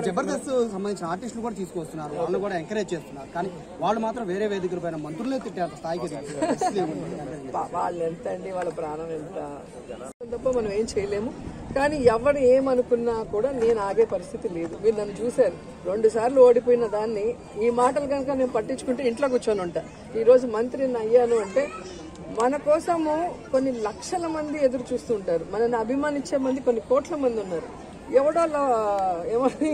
జబర్దస్త్ సంబంధించిన ఆర్టిస్టులు కూడా తీసుకొస్తున్నారు వాళ్ళు కూడా ఎంకరేజ్ చేస్తున్నారు కానీ వాళ్ళు మాత్రం వేరే వేదికల పైన మంత్రులే తిట్టారు స్థాయికి దిగుతున్నారు. వా- వాళ్ళు ఎంత అండి వాళ్ళ ప్రాణం ఎంత తప్ప మనం ఏం చేయలేము కానీ ఎవరు ఏమనుకున్నా కూడా నేను ఆగే పరిస్థితి లేదు మీరు నన్ను చూశారు రెండు సార్లు ఓడిపోయిన దాన్ని ఈ మాటలు కనుక నేను పట్టించుకుంటే ఇంట్లో కూర్చొని ఉంటా ఈ రోజు మంత్రిని అయ్యాను అంటే మన కోసము కొన్ని లక్షల మంది ఎదురు చూస్తుంటారు మనల్ని అభిమానించే మంది కొన్ని కోట్ల మంది ఉన్నారు ఎవడో లా- ఎవరి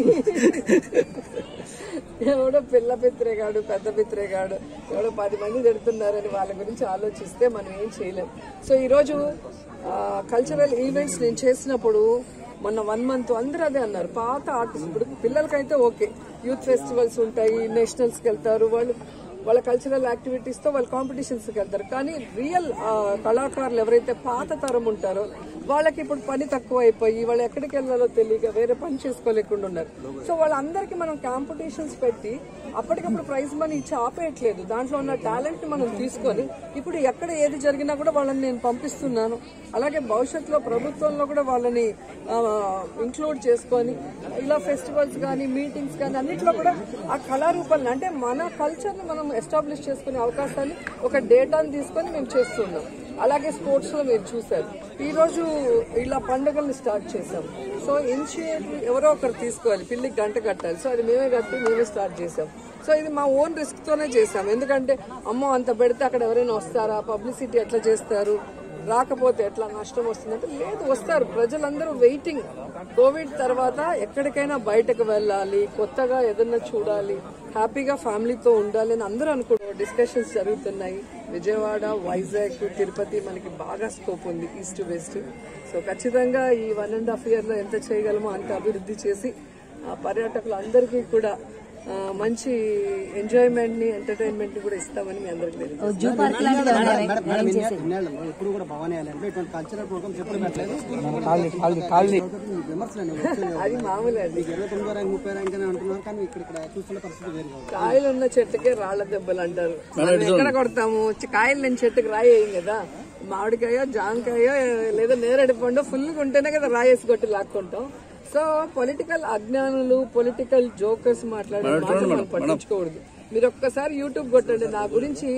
ఎవడో పిల్ల పిత్రేగాడు పెద్ద పిత్రేగాడు ఎవడో పది మంది తిడుతున్నారని వాళ్ళ గురించి ఆలోచిస్తే మనం ఏం చేయలేం సో ఈరోజు కల్చరల్ ఈవెంట్స్ నేను చేసినప్పుడు మొన్న వన్ మంత్ అందరూ అదే అన్నారు పాత ఆర్టిస్ట్ ఇప్పుడు పిల్లలకైతే ఓకే యూత్ ఫెస్టివల్స్ ఉంటాయి నేషనల్స్కి వెళ్తారు వాళ్ళు వాళ్ళ కల్చరల్ యాక్టివిటీస్తో వాళ్ళు కాంపిటీషన్స్కి వెళ్తారు కానీ రియల్ కళాకారులు ఎవరైతే పాత తరం ఉంటారో వాళ్ళకి ఇప్పుడు పని తక్కువ అయిపోయి వాళ్ళు ఎక్కడికి వెళ్ళాలో తెలియక వేరే పని చేసుకోలేకుండా ఉన్నారు సో వాళ్ళందరికీ మనం కాంపిటీషన్స్ పెట్టి అప్పటికప్పుడు ప్రైజ్ మనీ ఇచ్చి ఆపేయట్లేదు దాంట్లో ఉన్న టాలెంట్ మనం తీసుకొని ఇప్పుడు ఎక్కడ ఏది జరిగినా కూడా వాళ్ళని నేను పంపిస్తున్నాను అలాగే భవిష్యత్తులో ప్రభుత్వంలో కూడా వాళ్ళని ఇంక్లూడ్ చేసుకొని ఇలా ఫెస్టివల్స్ కానీ మీటింగ్స్ కానీ అన్నిట్లో కూడా ఆ కళారూపాలను అంటే మన కల్చర్ని మనం ఎస్టాబ్లిష్ చేసుకునే అవకాశాన్ని ఒక డేటాని తీసుకొని మేము చేస్తున్నాం అలాగే స్పోర్ట్స్ లో మీరు చూసారు ఈ రోజు ఇలా పండుగల్ని స్టార్ట్ చేసాం సో ఇనిషియేటివ్ ఎవరో ఒకరు తీసుకోవాలి పిల్లికి గంట కట్టాలి సో అది మేమే కట్టి మేమే స్టార్ట్ చేసాం సో ఇది మా ఓన్ రిస్క్ తోనే చేసాం ఎందుకంటే అమ్మో అంత పెడితే అక్కడ ఎవరైనా వస్తారా పబ్లిసిటీ ఎట్లా చేస్తారు రాకపోతే ఎట్లా నష్టం వస్తుందంటే లేదు వస్తారు ప్రజలందరూ వెయిటింగ్ కోవిడ్ తర్వాత ఎక్కడికైనా బయటకు వెళ్ళాలి కొత్తగా ఏదన్నా చూడాలి హ్యాపీగా ఫ్యామిలీతో ఉండాలి అని అందరూ అనుకుంటారు డిస్కషన్స్ జరుగుతున్నాయి విజయవాడ వైజాగ్ తిరుపతి మనకి బాగా స్కోప్ ఉంది ఈస్ట్ వెస్ట్ సో ఖచ్చితంగా ఈ వన్ అండ్ హాఫ్ ఇయర్ లో ఎంత చేయగలమో అంత అభివృద్ధి చేసి ఆ పర్యాటకులందరికీ కూడా ఆ, మంచి ఎంజాయ్మెంట్ ని ఎంటర్టైన్మెంట్ ని కూడా ఇస్తామని మీ అందరికీ తెలియదు జూ పార్క్ లాంటిది మేడం, మేడం, మేడం, ఇన్నే- ఇన్నేళ్లలో ఎప్పుడు కూడా భవానీ ఐలాండ్ లో ఇటువంటి కల్చరల్ ప్రోగ్రామ్స్ ఎప్పుడు పెట్టలేదు విమర్శలు అనేవి వచ్చేవి. అది మామూలే అండి ఇరవై తొమ్మిదో ర్యాంక్ ముప్పై ర్యాంక్ అని అంటున్నారు కానీ ఇక్కడ ఇక్కడ చూస్తున్న పరిస్థితి వేరుగా ఉంది కాయలు ఉన్న చెట్టుకే రాళ్ల దెబ్బలు అంటారు మనం ఎక్కడ కొడతాము చి- కాయలు లేని చెట్టుకి రాయి వేయం కదా మామిడికాయ జామకాయ లేదా నేరేడు పండు ఫుల్గా ఉంటేనే కదా రాయేసి కొట్టి లాక్కుంటాం సో పొలిటికల్ అజ్ఞానులు పొలిటికల్ జోకర్స్ మాట్లాడే మాటలు మనం పట్టించుకోకూడదు మీరు ఒక్కసారి యూట్యూబ్ కొట్టండి నా గురించి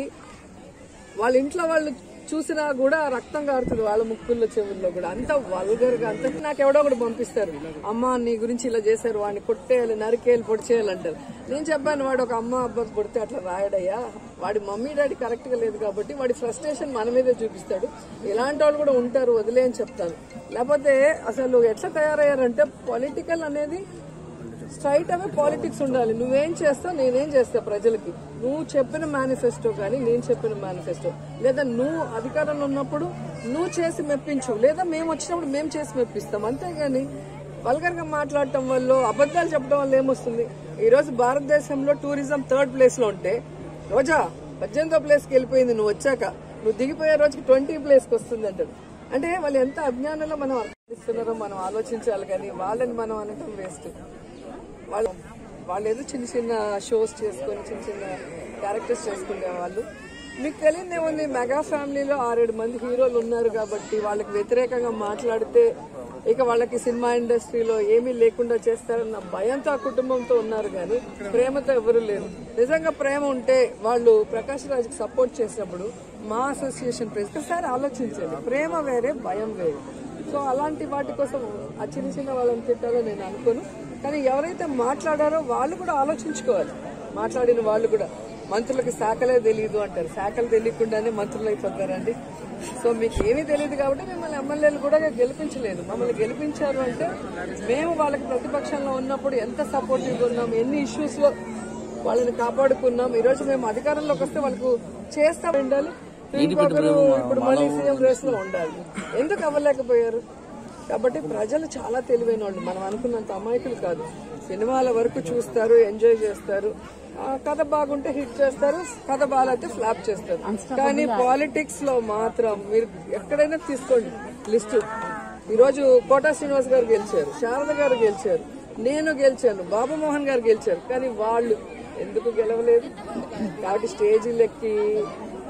వాళ్ళ ఇంట్లో వాళ్ళు చూసినా కూడా రక్తం కారుతుంది వాళ్ళ ముక్కుల్లో చెవుల్లో కూడా అంత వల్గర్ గా అంత నాకు ఎవడో ఒకటి పంపిస్తారు అమ్మ నీ గురించి ఇలా చేశారు వాడిని కొట్టేయాలి నరికేయాలి పొడి చేయాలంటారు నేను చెప్పాను వాడు ఒక అమ్మ అబ్బాయి కొడితే అట్లా రాయడయ్యా వాడి మమ్మీ డాడీ కరెక్ట్ గా లేదు కాబట్టి వాడి ఫ్రస్ట్రేషన్ మన మీదే చూపిస్తాడు ఇలాంటి వాళ్ళు కూడా ఉంటారు వదిలే అని చెప్తాను లేకపోతే అసలు ఎట్లా తయారయ్యారంటే పొలిటికల్ అనేది స్ట్రైట్ అవే పాలిటిక్స్ ఉండాలి నువ్వేం చేస్తావు నేనేం చేస్తా ప్రజలకి నువ్వు చెప్పిన మేనిఫెస్టో కానీ నేను చెప్పిన మేనిఫెస్టో లేదా నువ్వు అధికారంలో ఉన్నప్పుడు నువ్వు చేసి మెప్పించు లేదా మేము వచ్చినప్పుడు మేము చేసి మెప్పిస్తాం అంతేగాని వల్గర్ గా మాట్లాడటం వల్ల అబద్ధాలు చెప్పడం వల్ల ఏమొస్తుంది ఈ రోజు భారతదేశంలో టూరిజం థర్డ్ ప్లేస్ లో ఉంటే రోజా పద్దెనిమిదో ప్లేస్ కి వెళ్ళిపోయింది నువ్వు వచ్చాక నువ్వు దిగిపోయే రోజుకి ట్వంటీ ప్లేస్ కి వస్తుంది అంటాడు అంటే వాళ్ళు ఎంత అజ్ఞానంలో మనం అర్థిస్తున్నారో మనం ఆలోచించాలి కానీ వాళ్ళని మనం అనటం వేస్ట్ వాళ్ళు వాళ్ళు ఏదో చిన్న చిన్న షోస్ చేసుకొని చిన్న చిన్న క్యారెక్టర్స్ చేసుకునే వాళ్ళు మీకు తెలియదు ఏముంది మెగా ఫ్యామిలీలో ఆరేడు మంది హీరోలు ఉన్నారు కాబట్టి వాళ్ళకి వ్యతిరేకంగా మాట్లాడితే ఇక వాళ్ళకి సినిమా ఇండస్ట్రీలో ఏమీ లేకుండా చేస్తారన్న భయంతో ఆ కుటుంబంతో ఉన్నారు కానీ ప్రేమతో ఎవరు లేరు నిజంగా ప్రేమ ఉంటే వాళ్ళు ప్రకాష్ రాజ్కి సపోర్ట్ చేసినప్పుడు మా అసోసియేషన్ ప్రెస్ ఒకసారి ఆలోచించండి ప్రేమ వేరే భయం వేరే సో అలాంటి వాటి కోసం ఆ చిన్న చిన్న వాళ్ళని తిట్టాలో నేను అనుకోను కానీ ఎవరైతే మాట్లాడారో వాళ్ళు కూడా ఆలోచించుకోవాలి మాట్లాడిన వాళ్ళు కూడా మంత్రులకి శాఖలే తెలియదు అంటారు శాఖలు తెలియకుండానే మంత్రులు అయిపోతారండి సో మీకు ఏమీ తెలియదు కాబట్టి మిమ్మల్ని ఎమ్మెల్యేలు కూడా గెలిపించలేదు మమ్మల్ని గెలిపించారు అంటే మేము వాళ్ళకి ప్రతిపక్షంలో ఉన్నప్పుడు ఎంత సపోర్టివ్గా ఉన్నాం ఎన్ని issues లో వాళ్ళని కాపాడుకున్నాం ఈ రోజు మేము అధికారంలోకి వస్తే వాళ్ళకు చేస్తా ఉండాలి ఇంకొకరు ఇప్పుడు మళ్ళీ సీఎం రేస్ లో ఉండాలి ఎందుకు అవ్వలేకపోయారు కాబట్టి ప్రజలు చాలా తెలివైన వాళ్ళు మనం అనుకున్నంత అమాయకులు కాదు సినిమాల వరకు చూస్తారు ఎంజాయ్ చేస్తారు ఆ, కథ బాగుంటే హిట్ చేస్తారు కథ బాగాలైతే ఫ్లాప్ చేస్తారు కానీ పాలిటిక్స్ లో మాత్రం మీరు ఎక్కడైనా తీసుకోండి లిస్టు ఈరోజు కోటా శ్రీనివాస్ గారు గెలిచారు శారద గారు గెలిచారు నేను గెలిచాను బాబు మోహన్ గారు గెలిచారు కానీ వాళ్ళు ఎందుకు గెలవలేదు కాబట్టి స్టేజీలెక్కి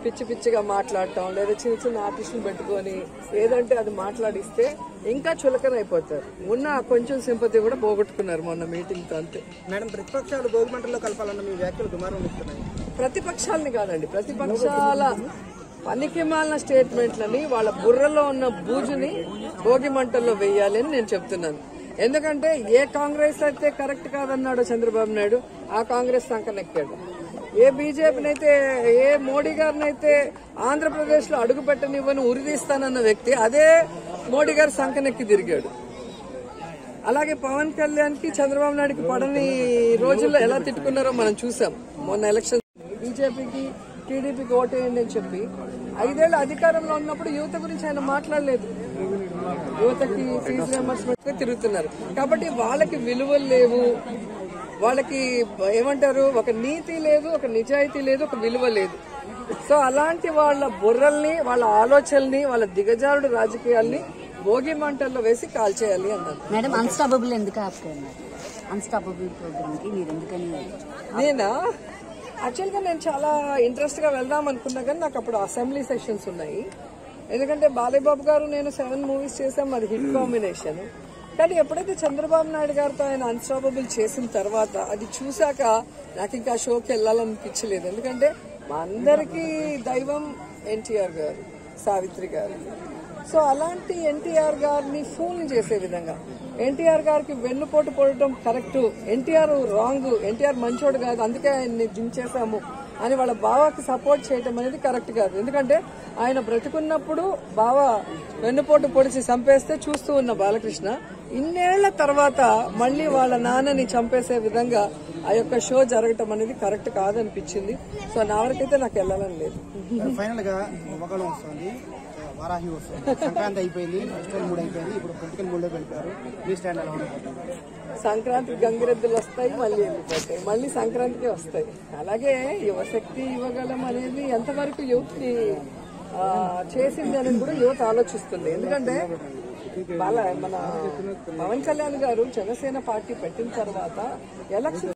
పిచ్చి పిచ్చిగా మాట్లాడటం లేదా చిన్న చిన్న ఆర్టిస్టులు పెట్టుకొని ఏదంటే అది మాట్లాడిస్తే ఇంకా చులకన అయిపోతారు ఉన్న ఆ కొంచెం సింపతి కూడా పోగొట్టుకున్నారు మొన్న మీటింగ్ తో అంతే మేడం ప్రతిపక్షాలు భోగి మంటల్లో కలపాలన్న మీ వ్యాఖ్యలు దుమారం ఇస్తున్నాయి ప్రతిపక్షాలని కాదండి ప్రతిపక్షాల పనికి మాలిన స్టేట్మెంట్లని వాళ్ళ బుర్రలో ఉన్న బూజుని భోగి మంటల్లో వేయాలి అని నేను చెప్తున్నాను ఎందుకంటే ఏ కాంగ్రెస్ అయితే కరెక్ట్ కాదన్నాడో చంద్రబాబు నాయుడు ఆ కాంగ్రెస్ సంకనెక్కాడు ఏ బీజేపీని అయితే ఏ మోడీ గారిని అయితే ఆంధ్రప్రదేశ్ లో అడుగు పెట్టనివ్వని ఉరిదీస్తానన్న వ్యక్తి అదే మోడీ గారు సంకనెక్కి తిరిగాడు అలాగే పవన్ కళ్యాణ్ కి చంద్రబాబు నాయుడుకి పడని రోజుల్లో ఎలా తిట్టుకున్నారో మనం చూసాం మొన్న ఎలక్షన్ బీజేపీకి టీడీపీకి ఓటేయండి అని చెప్పి ఐదేళ్ల అధికారంలో ఉన్నప్పుడు యువత గురించి ఆయన మాట్లాడలేదు యువతకి ఫీజు రియంబర్స్మెంట్ తిరుగుతున్నారు కాబట్టి వాళ్ళకి విలువలు లేవు వాళ్ళకి ఏమంటారు ఒక నీతి లేదు ఒక నిజాయితీ లేదు ఒక విలువ లేదు సో అలాంటి వాళ్ళ బుర్రల్ని వాళ్ళ ఆలోచనల్ని వాళ్ళ దిగజారుడు రాజకీయాల్ని భోగి మంటల్లో వేసి కాల్చేయాలి అన్నారు మేడం అన్స్టాపబుల్ ఎందుకు ఆపుకున్నారు అన్స్టాపబుల్ ప్రోగ్రామ్ కి మీరు ఎందుకని నేనా యాక్చువల్గా నేను చాలా ఇంట్రెస్ట్ గా వెళ్దాం అనుకున్నా కానీ నాకు అప్పుడు అసెంబ్లీ సెషన్స్ ఉన్నాయి ఎందుకంటే బాలయ్యబాబు గారు నేను సెవెన్ మూవీస్ చేసాం అది హిట్ కాంబినేషన్ కానీ ఎప్పుడైతే చంద్రబాబు నాయుడు గారితో ఆయన అన్స్టాపబుల్ చేసిన తర్వాత అది చూశాక నాకు ఇంకా ఆ షోకి వెళ్ళాలనిపించలేదు ఎందుకంటే మా అందరికీ దైవం ఎన్టీఆర్ గారు సావిత్రి గారు సో అలాంటి ఎన్టీఆర్ గారిని ఫూల్ చేసే విధంగా ఎన్టీఆర్ గారికి వెన్నుపోటు పొడటం కరెక్ట్ ఎన్టీఆర్ రాంగ్ ఎన్టీఆర్ మంచోడు కాదు అందుకే ఆయన్ని దించేశాము అని వాళ్ళ బావకి సపోర్ట్ చేయటం అనేది కరెక్ట్ కాదు ఎందుకంటే ఆయన బ్రతుకున్నప్పుడు బావ వెన్నుపోటు పొడిచి చంపేస్తే చూస్తూ ఉన్న బాలకృష్ణ ఇన్నేళ్ల తర్వాత మళ్ళీ వాళ్ళ నాన్నని చంపేసే విధంగా ఆ యొక్క షో జరగటం అనేది కరెక్ట్ కాదనిపించింది సో నా వరకైతే నాకు వెళ్ళాలని లేదు ఫైనల్ గా ఒకళ్ళు వస్తుంది వారాహి వస్తుంది సంక్రాంతి అయిపోయింది ఫెస్టివల్ మూడ్ అయిపోయింది ఇప్పుడు పొలిటికల్ మూడ్ లో వెళ్ళిపోయారు మీ స్టాండ్ ఎలా ఉంటుంది సంక్రాంతికి గంగిరెద్దులు వస్తాయి మళ్ళీ వెళ్ళిపోతాయి మళ్ళీ సంక్రాంతికి వస్తాయి అలాగే యువశక్తి యువగలం అనేది ఎంతవరకు యూత్కి ఆ, చేసింది అనేది కూడా యువత ఆలోచిస్తుంది ఎందుకంటే వాళ్ళ మన పవన్ కళ్యాణ్ గారు జనసేన పార్టీ పెట్టిన తర్వాత ఎలక్షన్